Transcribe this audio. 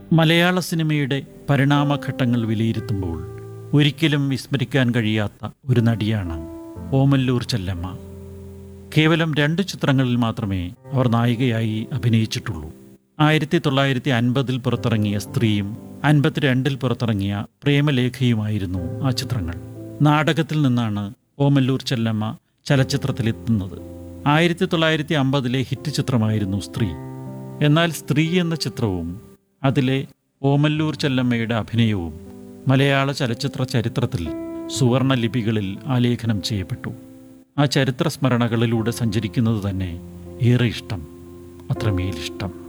മലയാള സിനിമയുടെ പരിണാമഘട്ടങ്ങൾ വിലയിരുത്തുമ്പോൾ ഒരിക്കലും വിസ്മരിക്കാൻ കഴിയാത്ത ഒരു നടിയാണ് ഓമല്ലൂർ ചെല്ലമ്മ കേവലം രണ്ട് ചിത്രങ്ങളിൽ മാത്രമേ അവർ നായികയായി അഭിനയിച്ചിട്ടുള്ളൂ ആയിരത്തി തൊള്ളായിരത്തി അൻപതിൽ പുറത്തിറങ്ങിയ സ്ത്രീയും അൻപത്തിരണ്ടിൽ പുറത്തിറങ്ങിയ പ്രേമലേഖയുമായിരുന്നു ആ ചിത്രങ്ങൾ നാടകത്തിൽ നിന്നാണ് ഓമല്ലൂർ ചെല്ലമ്മ ചലച്ചിത്രത്തിലെത്തുന്നത് ആയിരത്തി തൊള്ളായിരത്തി അമ്പതിലെ ഹിറ്റ് ചിത്രമായിരുന്നു സ്ത്രീ എന്നാൽ സ്ത്രീ എന്ന ചിത്രവും അതിലെ ഓമല്ലൂർ ചെല്ലമ്മയുടെ അഭിനയവും മലയാള ചലച്ചിത്ര ചരിത്രത്തിൽ സുവർണ ലിപികളിൽ ആലേഖനം ചെയ്യപ്പെട്ടു ആ ചരിത്ര സ്മരണകളിലൂടെ സഞ്ചരിക്കുന്നത് തന്നെ ഏറെ ഇഷ്ടം അത്രമേൽ ഇഷ്ടം